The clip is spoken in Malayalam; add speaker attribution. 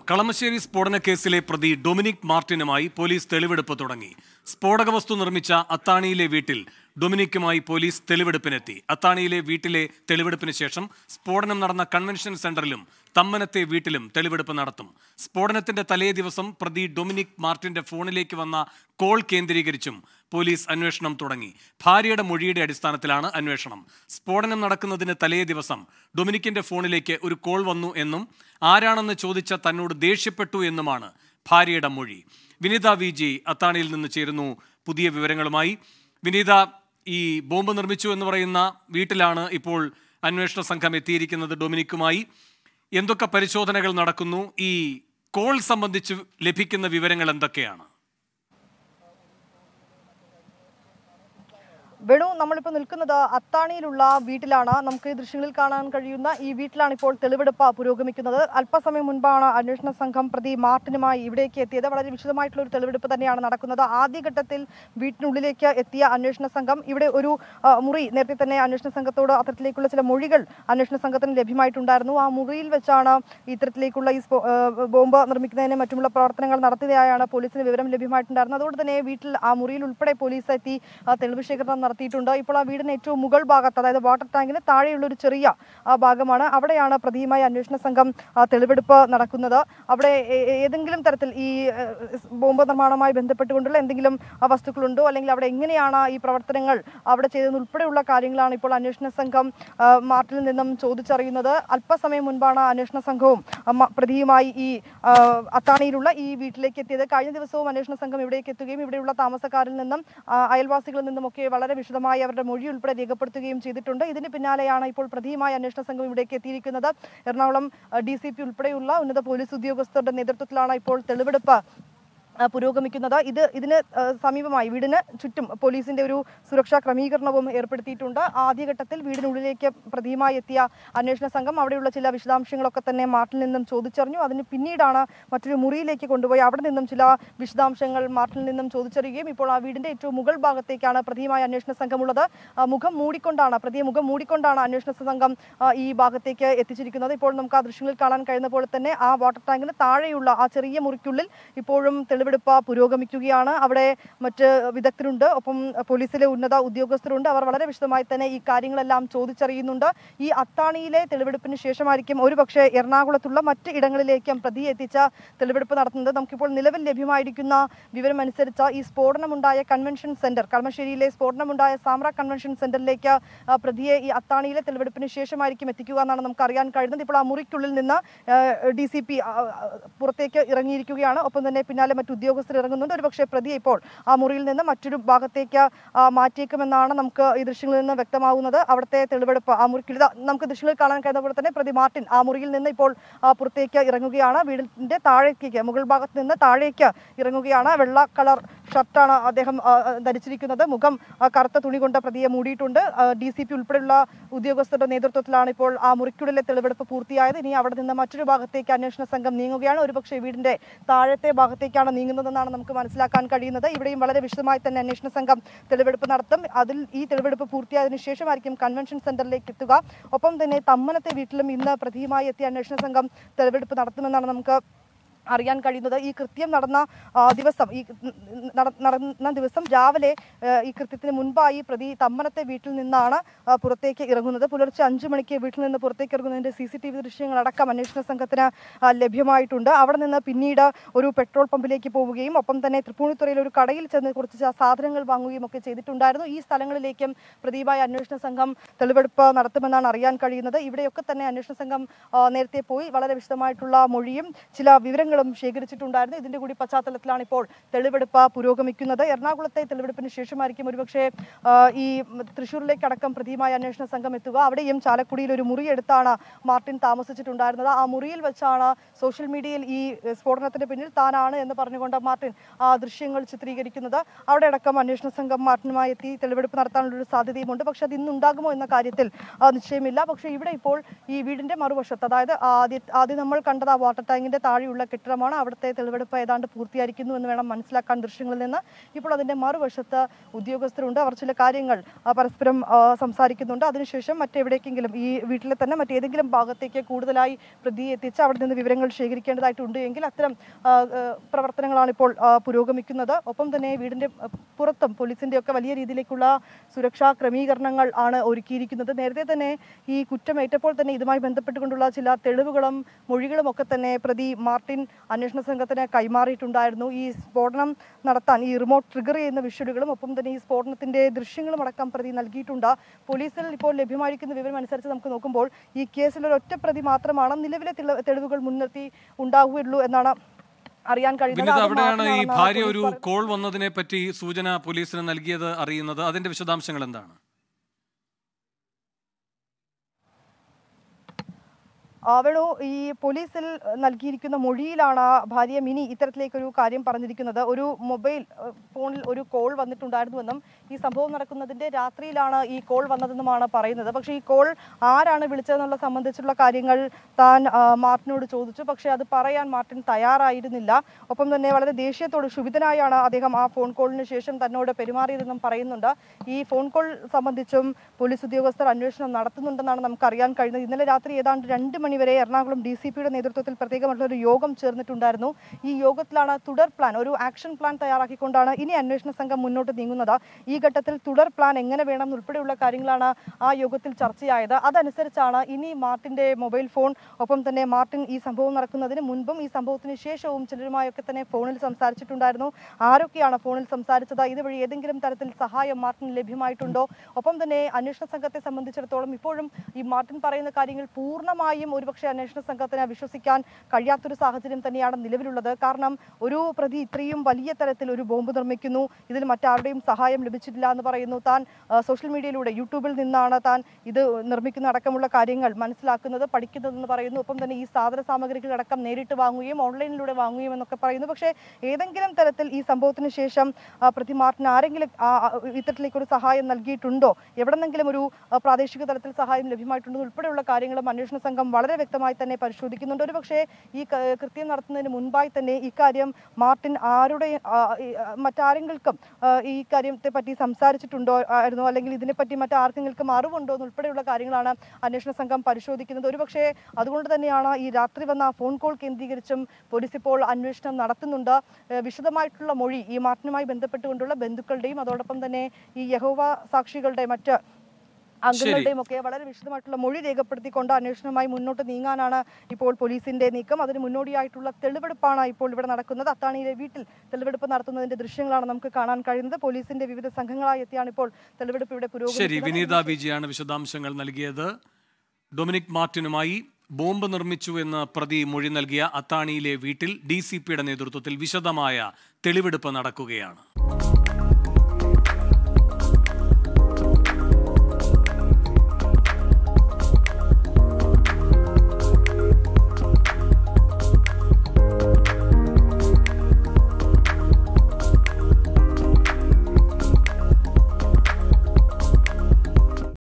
Speaker 1: കളമശ്ശേരി സ്ഫോടന കേസിലെ പ്രതി ഡൊമിനിക് മാർട്ടിനുമായി പോലീസ് തെളിവെടുപ്പ് തുടങ്ങി സ്ഫോടക വസ്തു നിർമ്മിച്ച അത്താണിയിലെ വീട്ടിൽ ഡൊമിനിക്കുമായി പോലീസ് തെളിവെടുപ്പിനെത്തി അത്താണിയിലെ വീട്ടിലെ തെളിവെടുപ്പിന് ശേഷം സ്ഫോടനം നടന്ന കൺവെൻഷൻ സെന്ററിലും തമ്മനത്തെ വീട്ടിലും തെളിവെടുപ്പ് നടത്തും സ്ഫോടനത്തിന്റെ തലേ ദിവസം പ്രതി ഡൊമിനിക് മാർട്ടിന്റെ ഫോണിലേക്ക് വന്ന കോൾ കേന്ദ്രീകരിച്ചും പോലീസ് അന്വേഷണം തുടങ്ങി ഭാര്യയുടെ മൊഴിയുടെ അടിസ്ഥാനത്തിലാണ് അന്വേഷണം സ്ഫോടനം നടക്കുന്നതിന് തലേ ദിവസം ഡൊമിനിക്കിന്റെ ഫോണിലേക്ക് ഒരു കോൾ വന്നു എന്നും ആരാണെന്ന് ചോദിച്ച തന്നോട് ദേഷ്യപ്പെട്ടു എന്നുമാണ് ഭാര്യയുടെ മൊഴി വിനീത വി ജി അത്താണിയിൽ നിന്ന് ചേരുന്നു പുതിയ വിവരങ്ങളുമായി വിനീത ഈ ബോംബ് നിർമ്മിച്ചു എന്ന് പറയുന്ന വീട്ടിലാണ് ഇപ്പോൾ അന്വേഷണ സംഘം എത്തിയിരിക്കുന്നത് ഡൊമിനിക്കുമായി എന്തൊക്കെ പരിശോധനകൾ നടക്കുന്നു ഈ കോൾ സംബന്ധിച്ച് ലഭിക്കുന്ന വിവരങ്ങൾ എന്തൊക്കെയാണ്
Speaker 2: വേണു നമ്മളിപ്പോൾ നിൽക്കുന്നത് അത്താണിയിലുള്ള വീട്ടിലാണ് നമുക്ക് ഈ ദൃശ്യങ്ങളിൽ കാണാൻ കഴിയുന്ന ഈ വീട്ടിലാണ് ഇപ്പോൾ തെളിവെടുപ്പ് പുരോഗമിക്കുന്നത് അല്പസമയം മുൻപാണ് അന്വേഷണ സംഘം പ്രതി മാർട്ടിനുമായി ഇവിടേക്ക് എത്തിയത് വളരെ വിശദമായിട്ടുള്ള ഒരു തെളിവെടുപ്പ് തന്നെയാണ് നടക്കുന്നത് ആദ്യഘട്ടത്തിൽ വീട്ടിനുള്ളിലേക്ക് എത്തിയ അന്വേഷണ സംഘം ഇവിടെ ഒരു ആ, മുറി നേരത്തെ തന്നെ അന്വേഷണ സംഘത്തോട് അത്തരത്തിലേക്കുള്ള ചില മൊഴികൾ അന്വേഷണ സംഘത്തിന് ലഭ്യമായിട്ടുണ്ടായിരുന്നു ആ മുറിയിൽ വെച്ചാണ് ഇത്തരത്തിലേക്കുള്ള ഈ സ്ഫോ- ആ, ബോംബ് നിർമ്മിക്കുന്നതിന് മറ്റുമുള്ള പ്രവർത്തനങ്ങൾ നടത്തിയതായാണ് പോലീസിന് വിവരം ലഭ്യമായിട്ടുണ്ടായിരുന്നത് അതുകൊണ്ട് തന്നെ വീട്ടിൽ ആ മുറിയിൽ ഉൾപ്പെടെ പോലീസ് എത്തി ആ, തെളിവ് ശേഖരണം നടത്തിയിട്ടുണ്ട് ഇപ്പോൾ ആ വീടിന് ഏറ്റവും മുകൾ ഭാഗത്ത് അതായത് വാട്ടർ ടാങ്കിന് താഴെയുള്ള ഒരു ചെറിയ ആ, ഭാഗമാണ് അവിടെയാണ് പ്രതിയുമായി അന്വേഷണ സംഘം ആ, തെളിവെടുപ്പ് നടക്കുന്നത് അവിടെ ഏ- ഏ- ഏതെങ്കിലും തരത്തിൽ ഈ ഏ, ബോംബ് നിർമ്മാണവുമായി ബന്ധപ്പെട്ടുകൊണ്ടുള്ള എന്തെങ്കിലും ആ, വസ്തുക്കളുണ്ടോ അല്ലെങ്കിൽ അവിടെ എങ്ങനെയാണ് ഈ പ്രവർത്തനങ്ങൾ അവിടെ ചെയ്തതെന്ന് ഉൾപ്പെടെയുള്ള കാര്യങ്ങളാണ് ഇപ്പോൾ അന്വേഷണ സംഘം ആ, മാർട്ടിൽ നിന്നും ചോദിച്ചറിയുന്നത് അല്പസമയം മുൻപാണ് അന്വേഷണ സംഘവും ആ, മ- പ്രതിയുമായി ഈ ആ, അത്താണിയിലുള്ള ഈ വീട്ടിലേക്ക് എത്തിയത് കഴിഞ്ഞ ദിവസവും അന്വേഷണ സംഘം ഇവിടേക്ക് എത്തുകയും ഇവിടെയുള്ള താമസക്കാരിൽ നിന്നും ആ, അയൽവാസികളിൽ നിന്നുമൊക്കെ വളരെ വിശദമായി അവരുടെ മൊഴി ഉൾപ്പെടെ രേഖപ്പെടുത്തുകയും ചെയ്തിട്ടുണ്ട് ഇതിന് പിന്നാലെയാണ് ഇപ്പോൾ പ്രതിയുമായി അന്വേഷണ സംഘം ഇവിടേക്ക് എത്തിയിരിക്കുന്നത് എറണാകുളം ഡി സി പി ഉൾപ്പെടെയുള്ള ഉന്നത പോലീസ് ഉദ്യോഗസ്ഥരുടെ നേതൃത്വത്തിലാണ് ഇപ്പോൾ തെളിവെടുപ്പ് ആ, പുരോഗമിക്കുന്നത് ഇത് ഇതിന് ആ, സമീപമായി വീടിന് ചുറ്റും പോലീസിന്റെ ഒരു സുരക്ഷാ ക്രമീകരണവും ഏർപ്പെടുത്തിയിട്ടുണ്ട് ആദ്യഘട്ടത്തിൽ വീടിനുള്ളിലേക്ക് പ്രതിയുമായി എത്തിയ അന്വേഷണ സംഘം അവിടെയുള്ള ചില വിശദാംശങ്ങളൊക്കെ തന്നെ മാർട്ടിൽ നിന്നും ചോദിച്ചറിഞ്ഞു അതിന് പിന്നീടാണ് മറ്റൊരു മുറിയിലേക്ക് കൊണ്ടുപോയി അവിടെ നിന്നും ചില വിശദാംശങ്ങൾ മാർട്ടിൽ നിന്നും ചോദിച്ചറിയുകയും ഇപ്പോൾ ആ വീടിന്റെ ഏറ്റവും മുകൾ ഭാഗത്തേക്കാണ് പ്രതിയുമായി അന്വേഷണ സംഘമുള്ളത് ആ, മുഖം മൂടിക്കൊണ്ടാണ് പ്രതിയെ മുഖം മൂടിക്കൊണ്ടാണ് അന്വേഷണ സംഘം ആ, ഈ ഭാഗത്തേക്ക് എത്തിച്ചിരിക്കുന്നത് ഇപ്പോൾ നമുക്ക് ആ ദൃശ്യങ്ങളിൽ കാണാൻ കഴിയുന്ന പോലെ തന്നെ ആ വാട്ടർ ടാങ്കിന് താഴെയുള്ള ആ ചെറിയ മുറിക്കുള്ളിൽ ഇപ്പോഴും തെളിവെടുപ്പ് പുരോഗമിക്കുകയാണ് അവിടെ മറ്റ് വിദഗ്ധരുണ്ട് ഒപ്പം പോലീസിലെ ഉന്നത ഉദ്യോഗസ്ഥരുണ്ട് അവർ വളരെ വിശദമായി തന്നെ ഈ കാര്യങ്ങളെല്ലാം ചോദിച്ചറിയുന്നുണ്ട് ഈ അത്താണിയിലെ തെളിവെടുപ്പിന് ശേഷമായിരിക്കും ഒരുപക്ഷെ എറണാകുളത്തുള്ള മറ്റ് ഇടങ്ങളിലേക്കും പ്രതി എത്തിച്ച തെളിവെടുപ്പ് നടത്തുന്നത് നമുക്കിപ്പോൾ നിലവിൽ ലഭ്യമായിരിക്കുന്ന വിവരം അനുസരിച്ച് ഈ സ്ഫോടനമുണ്ടായ കൺവെൻഷൻ സെന്റർ കളമശ്ശേരിയിലെ സ്ഫോടനമുണ്ടായ സാമ്ര കൺവെൻഷൻ സെന്ററിലേക്ക് ആ, പ്രതിയെ ഈ അത്താണിയിലെ തെളിവെടുപ്പിന് ശേഷമായിരിക്കും എത്തിക്കുക എന്നാണ് നമുക്ക് അറിയാൻ കഴിയുന്നത് ഇപ്പോൾ ആ മുറിക്കുള്ളിൽ നിന്ന് ഡി സി പി പുറത്തേക്ക് ഇറങ്ങിയിരിക്കുകയാണ് ഒപ്പം തന്നെ പിന്നാലെ മറ്റു ഉദ്യോഗസ്ഥർ ഇറങ്ങുന്നുണ്ട് ഒരുപക്ഷെ പ്രതിയെ ഇപ്പോൾ ആ മുറിയിൽ നിന്ന് മറ്റൊരു ഭാഗത്തേക്ക് ആ, മാറ്റിയേക്കുമെന്നാണ് നമുക്ക് ഈ ദൃശ്യങ്ങളിൽ നിന്ന് വ്യക്തമാവുന്നത് അവിടുത്തെ തെളിവെടുപ്പ് ആ മുറിക്കുള്ളിൽ ഇതാ നമുക്ക് ദൃശ്യങ്ങളിൽ കാണാൻ കഴിയുന്ന പോലെ തന്നെ പ്രതി മാർട്ടിൻ ആ മുറിയിൽ നിന്ന് ഇപ്പോൾ ആ, പുറത്തേക്ക് ഇറങ്ങുകയാണ് വീടിന്റെ താഴേക്ക് മുകൾ ഭാഗത്ത് നിന്ന് താഴേക്ക് ഇറങ്ങുകയാണ് വെള്ള കളർ ഷർട്ടാണ് അദ്ദേഹം ആ, ആ, ധരിച്ചിരിക്കുന്നത് മുഖം ആ, കറുത്ത തുണി കൊണ്ട് പ്രതിയെ മൂടിയിട്ടുണ്ട് ഡി സി പി ഉൾപ്പെടെയുള്ള ഉദ്യോഗസ്ഥരുടെ നേതൃത്വത്തിലാണ് ഇപ്പോൾ ആ മുറിക്കുള്ളിലെ തെളിവെടുപ്പ് പൂർത്തിയായത് ഇനി അവിടെ നിന്ന് മറ്റൊരു ഭാഗത്തേക്ക് അന്വേഷണ സംഘം നീങ്ങുകയാണ് ഒരുപക്ഷെ വീടിന്റെ താഴത്തെ ഭാഗത്തേക്കാണ് നീങ്ങുന്നതെന്നാണ് നമുക്ക് മനസ്സിലാക്കാൻ കഴിയുന്നത് ഇവിടെയും വളരെ വിശദമായി തന്നെ അന്വേഷണ സംഘം തെളിവെടുപ്പ് നടത്തും അതിൽ ഈ തെളിവെടുപ്പ് പൂർത്തിയായതിനു ശേഷമായിരിക്കും കൺവെൻഷൻ സെന്ററിലേക്ക് എത്തുക ഒപ്പം തന്നെ തമ്മനത്തെ വീട്ടിലും ഇന്ന് പ്രതിയുമായി എത്തിയ അന്വേഷണ സംഘം തെളിവെടുപ്പ് നടത്തുമെന്നാണ് നമുക്ക് അറിയാൻ കഴിയുന്നത് ഈ കൃത്യം നടന്ന ആ, ദിവസം ഈ നട- നടന്ന ദിവസം രാവിലെ ആ, ഈ കൃത്യത്തിന് മുൻപായി പ്രതി തമ്മനത്തെ വീട്ടിൽ നിന്നാണ് ആ, പുറത്തേക്ക് ഇറങ്ങുന്നത് പുലർച്ചെ അഞ്ചു മണിക്ക് വീട്ടിൽ നിന്ന് പുറത്തേക്ക് ഇറങ്ങുന്നതിന്റെ സി സി ടി വി ദൃശ്യങ്ങളടക്കം അന്വേഷണ സംഘത്തിന് ആ, ലഭ്യമായിട്ടുണ്ട് അവിടെ നിന്ന് പിന്നീട് ഒരു പെട്രോൾ പമ്പിലേക്ക് പോവുകയും ഒപ്പം തന്നെ തൃപ്പൂണിത്തുറയിൽ ഒരു കടയിൽ ചെന്ന് കുറച്ച് ച- സാധനങ്ങൾ വാങ്ങുകയും ഒക്കെ ചെയ്തിട്ടുണ്ടായിരുന്നു ഈ സ്ഥലങ്ങളിലേക്കും പ്രതിയുമായി അന്വേഷണ സംഘം തെളിവെടുപ്പ് നടത്തുമെന്നാണ് അറിയാൻ കഴിയുന്നത് ഇവിടെയൊക്കെ തന്നെ അന്വേഷണ സംഘം ആ, നേരത്തെ പോയി വളരെ വിശദമായിട്ടുള്ള മൊഴിയും ചില വിവരങ്ങളും ശേഖരിച്ചിട്ടുണ്ടായിരുന്നു ഇതിന്റെ കൂടി പശ്ചാത്തലത്തിലാണ് ഇപ്പോൾ തെളിവെടുപ്പ് പുരോഗമിക്കുന്നത് എറണാകുളത്തെ തെളിവെടുപ്പിന് ശേഷമായിരിക്കും ഒരുപക്ഷെ ആ, ഈ തൃശ്ശൂരിലേക്ക് അടക്കം പ്രതിയുമായി അന്വേഷണ സംഘം എത്തുക അവിടെയും ചാലക്കുടിയിൽ ഒരു മുറി എടുത്താണ് മാർട്ടിൻ താമസിച്ചിട്ടുണ്ടായിരുന്നത് ആ മുറിയിൽ വെച്ചാണ് സോഷ്യൽ മീഡിയയിൽ ഈ ഏഹ്, സ്ഫോടനത്തിന് പിന്നിൽ താനാണ് എന്ന് പറഞ്ഞുകൊണ്ട് മാർട്ടിൻ ആ ദൃശ്യങ്ങൾ ചിത്രീകരിക്കുന്നത് അവിടെ അടക്കം അന്വേഷണ സംഘം മാർട്ടിനുമായി എത്തി തെളിവെടുപ്പ് നടത്താനുള്ള ഒരു സാധ്യതയുമുണ്ട് പക്ഷെ അത് ഇന്നുണ്ടാകുമോ എന്ന കാര്യത്തിൽ ആ, നിശ്ചയമില്ല പക്ഷേ ഇവിടെ ഇപ്പോൾ ഈ വീടിന്റെ മറുവശത്ത് അതായത് ആദ്യ ആദ്യം നമ്മൾ കണ്ടത് ആ വാട്ടർ ടാങ്കിന്റെ താഴെയുള്ള കെട്ടിട കെട്ടിടമാണ് അവിടുത്തെ തെളിവെടുപ്പ് ഏതാണ്ട് പൂർത്തിയായിരിക്കുന്നു എന്ന് വേണം മനസ്സിലാക്കാൻ ദൃശ്യങ്ങളിൽ നിന്ന് ഇപ്പോൾ അതിന്റെ മറുവശത്ത് ഉദ്യോഗസ്ഥരുണ്ട് അവർ ചില കാര്യങ്ങൾ ആ, പരസ്പരം ആ, സംസാരിക്കുന്നുണ്ട് അതിനുശേഷം മറ്റെവിടേക്കെങ്കിലും ഈ വീട്ടിലെ തന്നെ മറ്റേതെങ്കിലും ഭാഗത്തേക്ക് കൂടുതലായി പ്രതിയെ എത്തിച്ച് അവിടെ നിന്ന് വിവരങ്ങൾ ശേഖരിക്കേണ്ടതായിട്ടുണ്ട് എങ്കിൽ അത്തരം ആ, ആ, പ്രവർത്തനങ്ങളാണ് ഇപ്പോൾ ആ, പുരോഗമിക്കുന്നത് ഒപ്പം തന്നെ വീടിന്റെ ആ, പുറത്തും പോലീസിന്റെ ഒക്കെ വലിയ രീതിയിലേക്കുള്ള സുരക്ഷാ ക്രമീകരണങ്ങൾ ആണ് ഒരുക്കിയിരിക്കുന്നത് നേരത്തെ തന്നെ ഈ കുറ്റമേറ്റപ്പോൾ തന്നെ ഇതുമായി ബന്ധപ്പെട്ടുകൊണ്ടുള്ള ചില തെളിവുകളും മൊഴികളും ഒക്കെ തന്നെ പ്രതി മാർട്ടിൻ അന്വേഷണ സംഘത്തിന് കൈമാറിയിട്ടുണ്ടായിരുന്നു ഈ സ്ഫോടനം നടത്താൻ ഈ റിമോട്ട് ട്രിഗർ ചെയ്യുന്ന വിഷ്വലുകളും ഒപ്പം തന്നെ ഈ സ്ഫോടനത്തിന്റെ ദൃശ്യങ്ങളും അടക്കം പ്രതി നൽകിയിട്ടുണ്ട് പോലീസിൽ ഇപ്പോൾ ലഭ്യമായിരിക്കുന്ന വിവരം അനുസരിച്ച് നമുക്ക് നോക്കുമ്പോൾ ഈ കേസിൽ ഒരു ഒറ്റ പ്രതി മാത്രമാണ് നിലവിലെ തെളി- തെളിവുകൾ മുൻനിർത്തി ഉണ്ടാവുകയുള്ളൂ എന്നാണ് അറിയാൻ കഴിയുന്നത്
Speaker 1: വിനിത
Speaker 2: അത്
Speaker 1: അവിടെയാണ് ഈ
Speaker 2: മാർട്ടിനാണെന്ന്
Speaker 1: ഭാര്യ
Speaker 2: പോലീസ്
Speaker 1: ഒരു
Speaker 2: പറയുന്നു.
Speaker 1: കോൾ വന്നതിനെ പറ്റി സൂചന പോലീസിന് നൽകിയത് അറിയുന്നത് അതിന്റെ വിശദാംശങ്ങൾ എന്താണ്
Speaker 2: ആ, വേണു ഈ പോലീസിൽ നൽകിയിരിക്കുന്ന മൊഴിയിലാണ് ഭാര്യ മിനി ഇത്തരത്തിലേക്കൊരു കാര്യം പറഞ്ഞിരിക്കുന്നത് ഒരു മൊബൈൽ ഏഹ്, ഫോണിൽ ഒരു കോൾ വന്നിട്ടുണ്ടായിരുന്നുവെന്നും ഈ സംഭവം നടക്കുന്നതിന്റെ രാത്രിയിലാണ് ഈ കോൾ വന്നതെന്നുമാണ് പറയുന്നത് പക്ഷേ ഈ കോൾ ആരാണ് വിളിച്ചതെന്നുള്ള സംബന്ധിച്ചുള്ള കാര്യങ്ങൾ താൻ ആ, മാർട്ടിനോട് ചോദിച്ചു പക്ഷേ അത് പറയാൻ മാർട്ടിൻ തയ്യാറായിരുന്നില്ല ഒപ്പം തന്നെ വളരെ ദേഷ്യത്തോട് ക്ഷുഭിതനായാണ് അദ്ദേഹം ആ ഫോൺ കോളിന് ശേഷം തന്നോട് പെരുമാറിയതെന്നും പറയുന്നുണ്ട് ഈ ഫോൺ കോൾ സംബന്ധിച്ചും പോലീസ് ഉദ്യോഗസ്ഥർ അന്വേഷണം നടത്തുന്നുണ്ടെന്നാണ് നമുക്ക് അറിയാൻ കഴിയുന്നത് ഇന്നലെ രാത്രി ഏതാണ്ട് രണ്ട് മണിവരെ എറണാകുളം ഡി സി പിയുടെ നേതൃത്വത്തിൽ പ്രത്യേകമായിട്ടുള്ള ഒരു യോഗം ചേർന്നിട്ടുണ്ടായിരുന്നു ഈ യോഗത്തിലാണ് തുടർ പ്ലാൻ ഒരു ആക്ഷൻ പ്ലാൻ തയ്യാറാക്കിക്കൊണ്ടാണ് ഇനി അന്വേഷണ സംഘം മുന്നോട്ട് നീങ്ങുന്നത് ഈ ഘട്ടത്തിൽ തുടർ പ്ലാൻ എങ്ങനെ വേണം ഉൾപ്പെടെയുള്ള കാര്യങ്ങളാണ് ആ യോഗത്തിൽ ചർച്ചയായത് അതനുസരിച്ചാണ് ഇനി മാർട്ടിന്റെ മൊബൈൽ ഫോൺ ഒപ്പം തന്നെ മാർട്ടിൻ ഈ സംഭവം നടക്കുന്നതിന് മുൻപും ഈ സംഭവത്തിന് ശേഷവും ചിലരുമായൊക്കെ തന്നെ ഫോണിൽ സംസാരിച്ചിട്ടുണ്ടായിരുന്നു ആരൊക്കെയാണ് ഫോണിൽ സംസാരിച്ചത് ഇതുവഴി ഏതെങ്കിലും തരത്തിൽ സഹായം മാർട്ടിന് ലഭ്യമായിട്ടുണ്ടോ ഒപ്പം തന്നെ അന്വേഷണ സംഘത്തെ സംബന്ധിച്ചിടത്തോളം ഇപ്പോഴും ഈ മാർട്ടിൻ പറയുന്ന കാര്യങ്ങൾ പൂർണ്ണമായും ഒരുപക്ഷെ അന്വേഷണ സംഘത്തിന് വിശ്വസിക്കാൻ കഴിയാത്തൊരു സാഹചര്യം തന്നെയാണ് നിലവിലുള്ളത് കാരണം ഒരു പ്രതി ഇത്രയും വലിയ തരത്തിൽ ഒരു ബോംബ് നിർമ്മിക്കുന്നു ഇതിൽ മറ്റാരുടെയും സഹായം ലഭിച്ചിട്ടില്ല എന്ന് പറയുന്നു താൻ ആ, സോഷ്യൽ മീഡിയയിലൂടെ യൂട്യൂബിൽ നിന്നാണ് താൻ ഇത് നിർമ്മിക്കുന്ന അടക്കമുള്ള കാര്യങ്ങൾ മനസ്സിലാക്കുന്നത് പഠിക്കുന്നതെന്ന് പറയുന്നു ഒപ്പം തന്നെ ഈ സാധന സാമഗ്രികളടക്കം നേരിട്ട് വാങ്ങുകയും ഓൺലൈനിലൂടെ വാങ്ങുകയും എന്നൊക്കെ പറയുന്നു പക്ഷേ ഏതെങ്കിലും തരത്തിൽ ഈ സംഭവത്തിന് ശേഷം ആ, പ്രതി മാർട്ടിന് ആരെങ്കിലും ആ, ആ, ഇത്തരത്തിലേക്കൊരു സഹായം നൽകിയിട്ടുണ്ടോ എവിടെന്നെങ്കിലും ഒരു ആ, പ്രാദേശിക തലത്തിൽ സഹായം ലഭ്യമായിട്ടുണ്ടോ ഉൾപ്പെടെയുള്ള കാര്യങ്ങളും അന്വേഷണ സംഘം വളരെ വ്യക്തമായി തന്നെ പരിശോധിക്കുന്നുണ്ട് ഒരു പക്ഷേ ഈ ക- കൃത്യം നടത്തുന്നതിന് മുൻപായി തന്നെ ഇക്കാര്യം മാർട്ടിൻ ആരുടെ ആ, ഈ, ആ, മറ്റാരെങ്കിലും ആ, ഈ കാര്യത്തെ പറ്റി സംസാരിച്ചിട്ടുണ്ടോ ആയിരുന്നോ അല്ലെങ്കിൽ ഇതിനെപ്പറ്റി മറ്റാർക്കെങ്കിലും അറിവുണ്ടോ എന്നുൾപ്പെടെയുള്ള കാര്യങ്ങളാണ് അന്വേഷണ സംഘം പരിശോധിക്കുന്നത് ഒരുപക്ഷേ അതുകൊണ്ട് തന്നെയാണ് ഈ രാത്രി വന്ന ആ ഫോൺ കോൾ കേന്ദ്രീകരിച്ചും പോലീസ് ഇപ്പോൾ അന്വേഷണം നടത്തുന്നുണ്ട് ഏഹ് വിശദമായിട്ടുള്ള മൊഴി ഈ മാർട്ടിനുമായി ബന്ധപ്പെട്ടുകൊണ്ടുള്ള ബന്ധുക്കളുടെയും അതോടൊപ്പം തന്നെ ഈ യഹോവ സാക്ഷികളുടെ മറ്റ് അംഗങ്ങളുടെയും ഒക്കെ വളരെ വിശദമായിട്ടുള്ള മൊഴി രേഖപ്പെടുത്തിക്കൊണ്ട് അന്വേഷണവുമായി മുന്നോട്ട് നീങ്ങാനാണ് ഇപ്പോൾ പോലീസിന്റെ നീക്കം അതിന് മുന്നോടിയായിട്ടുള്ള തെളിവെടുപ്പാണ് ഇപ്പോൾ ഇവിടെ നടക്കുന്നത് അത്താണിയിലെ വീട്ടിൽ തെളിവെടുപ്പ് നടത്തുന്നതിന്റെ ദൃശ്യങ്ങളാണ് നമുക്ക് കാണാൻ കഴിയുന്നത് പോലീസിന്റെ വിവിധ സംഘങ്ങളായി എത്തിയാണ് ഇപ്പോൾ തെളിവെടുപ്പ് ഇവിടെ
Speaker 1: ശരി
Speaker 2: പുരോഗമിക്കുന്നത്
Speaker 1: വിനീത വിജയാണ് വിശദാംശങ്ങൾ നൽകിയത് ഡൊമിനിക് മാർട്ടിനുമായി ബോംബ് നിർമ്മിച്ചു എന്ന് പ്രതി മൊഴി നൽകിയ അത്താണിയിലെ വീട്ടിൽ ഡി നേതൃത്വത്തിൽ വിശദമായ തെളിവെടുപ്പ് നടക്കുകയാണ്